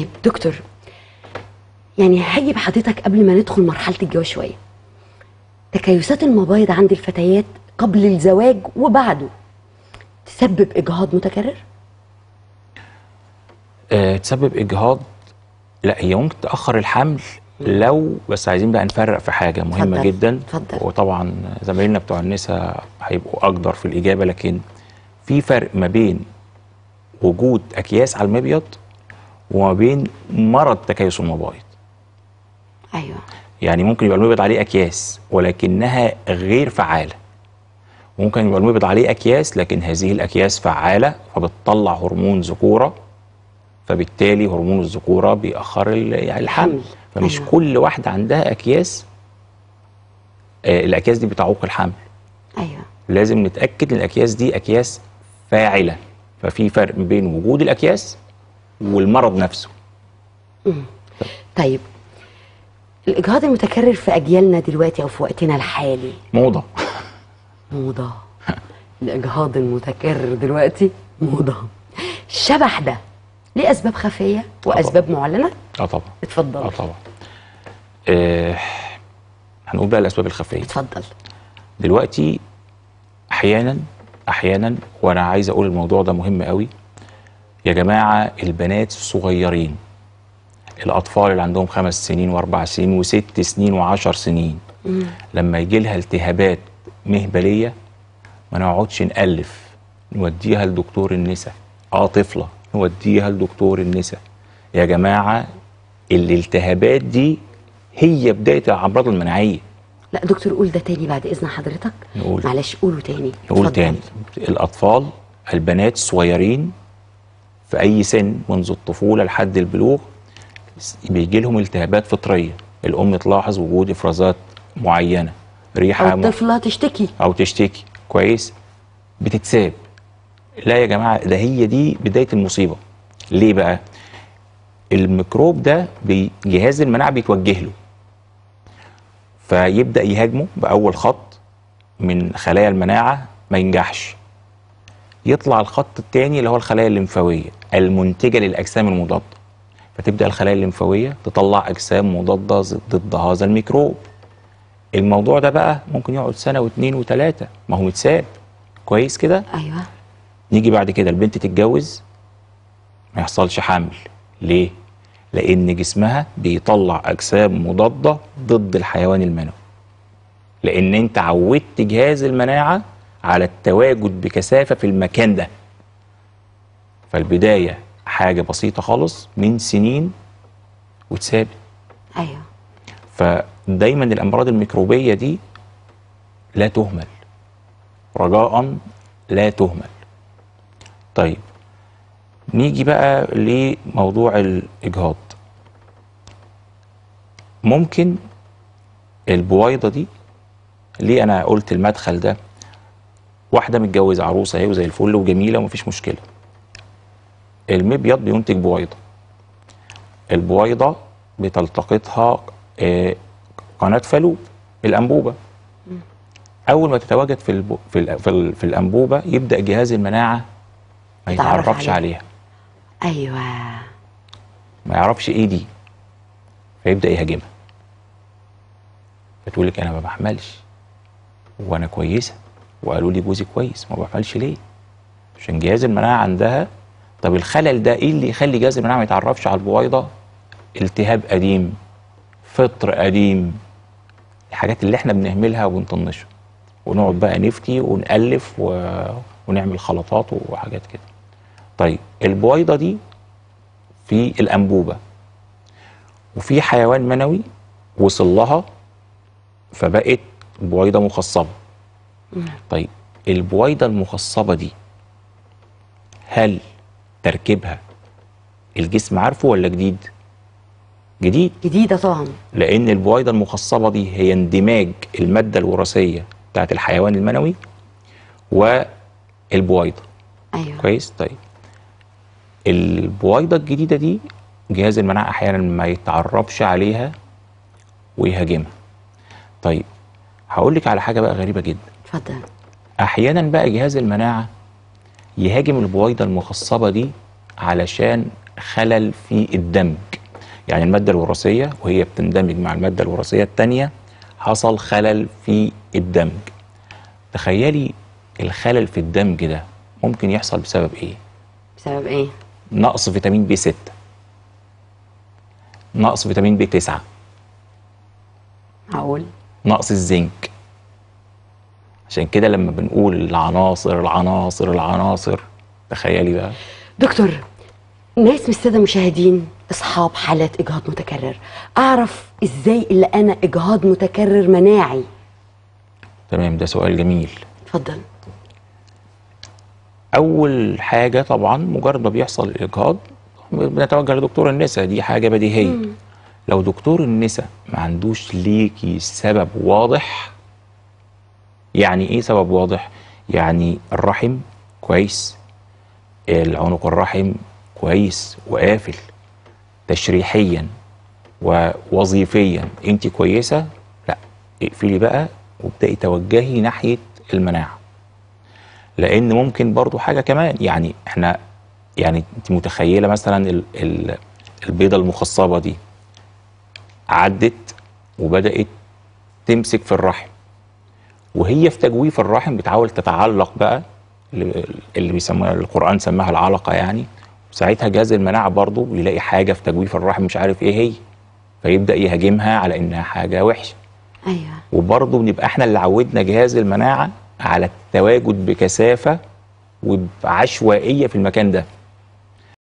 طيب دكتور يعني هاجي بحضرتك قبل ما ندخل مرحله الجواز شويه تكيسات المبايض عند الفتيات قبل الزواج وبعده تسبب اجهاض متكرر آه، تسبب اجهاض لا هي ممكن تاخر الحمل لو بس عايزين بقى نفرق في حاجه مهمه اتفضل، جدا اتفضل. وطبعا زمايلنا بتوع النساء هيبقوا اقدر في الاجابه لكن في فرق ما بين وجود اكياس على المبيض وما بين مرض تكيس المبايض ايوه يعني ممكن يبقى المبيض عليه اكياس ولكنها غير فعاله ممكن يبقى المبيض عليه اكياس لكن هذه الاكياس فعاله فبتطلع هرمون ذكوره فبالتالي هرمون الذكوره بيأخر ال- يعني الحمل الحمل. فمش أيوة. كل واحده عندها اكياس آه الاكياس دي بتعوق الحمل ايوه لازم نتاكد ان الاكياس دي اكياس فاعله ففي فرق بين وجود الاكياس والمرض نفسه طيب الاجهاض المتكرر في اجيالنا دلوقتي او في وقتنا الحالي موضه موضه الاجهاض المتكرر دلوقتي موضه الشبح ده ليه اسباب خفيه واسباب معلنه اه طبعا اتفضل اه طبعا آه هنقول بقى الاسباب الخفيه اتفضل دلوقتي احيانا احيانا وانا عايز اقول الموضوع ده مهم قوي يا جماعه البنات الصغيرين الاطفال اللي عندهم خمس سنين واربع سنين وست سنين وعشر سنين لما يجي لها التهابات مهبليه ما نقعدش نالف نوديها لدكتور النساء اه طفله نوديها لدكتور النساء يا جماعه الالتهابات دي هي بدايه الامراض المناعيه لا دكتور قول ده تاني بعد اذن حضرتك نقول. معلش قوله تاني نقول اتفضل. تاني الأطفال البنات الصغيرين في أي سن منذ الطفولة لحد البلوغ بيجي لهم التهابات فطرية الأم تلاحظ وجود إفرازات معينة ريحة او م- الطفله تشتكي أو تشتكي كويس بتتساب لا يا جماعة ده هي دي بداية المصيبة ليه بقى الميكروب ده بي- جهاز المناعة بيتوجه له فيبدأ يهاجمه بأول خط من خلايا المناعة ما ينجحش يطلع الخط الثاني اللي هو الخلايا الليمفاوية المنتجة للأجسام المضادة فتبدأ الخلايا الليمفاوية تطلع أجسام مضادة ز- ضد هذا الميكروب الموضوع ده بقى ممكن يقعد سنة واثنين وثلاثة ما هو متساب كويس كده ايوه نيجي بعد كده البنت تتجوز ما يحصلش حمل ليه؟ لأن جسمها بيطلع أجسام مضادة ضد الحيوان المنوي لأن أنت عودت جهاز المناعة على التواجد بكثافة في المكان ده فالبداية حاجة بسيطة خالص من سنين وتثابت ايوه فدايما الامراض الميكروبيه دي لا تهمل رجاء لا تهمل طيب نيجي بقى لموضوع الاجهاض ممكن البويضه دي ليه انا قلت المدخل ده واحده متجوزه عروسه اهي وزي الفل وجميله ومفيش مشكله المبيض بينتج بويضه البويضه بتلتقطها آه، قناه فالوب الانبوبه اول ما تتواجد في الب... في, ال... في, ال... في الانبوبه يبدا جهاز المناعه ما يتعرف يتعرفش عليها. عليها ايوه ما يعرفش ايه دي فيبدا يهاجمها فتقول لك انا ما بحملش وانا كويسه وقالوا لي جوزي كويس ما بحملش ليه عشان جهاز المناعه عندها طب الخلل ده ايه اللي يخلي جهاز المناعه ما يتعرفش على البويضه التهاب قديم فطر قديم الحاجات اللي احنا بنهملها وبنطنشها ونقعد بقى نفتي ونألف و... ونعمل خلطات وحاجات كده طيب البويضه دي في الانبوبه وفي حيوان منوي وصل لها فبقت بويضه مخصبه طيب البويضه المخصبه دي هل تركيبها الجسم عارفه ولا جديد جديد جديده طبعا لان البويضه المخصبه دي هي اندماج الماده الوراثيه بتاعت الحيوان المنوي والبويضه ايوه كويس طيب البويضه الجديده دي جهاز المناعه احيانا ما يتعرفش عليها ويهاجمها طيب هقول لك على حاجه بقى غريبه جدا اتفضل احيانا بقى جهاز المناعه يهاجم البويضه المخصبه دي علشان خلل في الدمج يعني الماده الوراثيه وهي بتندمج مع الماده الوراثيه الثانيه حصل خلل في الدمج تخيلي الخلل في الدمج ده ممكن يحصل بسبب ايه بسبب ايه نقص فيتامين بي 6 نقص فيتامين بي 9 معقول نقص الزنك عشان كده لما بنقول العناصر العناصر العناصر تخيلي بقى دكتور ناس من الساده المشاهدين اصحاب حالات اجهاض متكرر اعرف ازاي اللي انا اجهاض متكرر مناعي تمام ده سؤال جميل اتفضل اول حاجه طبعا مجرد ما بيحصل الاجهاض بنتوجه لدكتور النساء دي حاجه بديهيه لو دكتور النساء ما عندوش ليكي سبب واضح يعني ايه سبب واضح يعني الرحم كويس العنق الرحم كويس وقافل تشريحيا ووظيفيا انت كويسه لا اقفلي بقى وابدأي توجهي ناحيه المناعه لان ممكن برضو حاجه كمان يعني احنا يعني انت متخيله مثلا ال ال البيضه المخصبه دي عدت وبدات تمسك في الرحم وهي في تجويف الرحم بتحاول تتعلق بقى اللي اللي بيسموها القران سماها العلقه يعني ساعتها جهاز المناعه برضو يلاقي حاجه في تجويف الرحم مش عارف ايه هي فيبدا يهاجمها على انها حاجه وحشه ايوه وبرضه بنبقى احنا اللي عودنا جهاز المناعه على التواجد بكثافه وبعشوائيه في المكان ده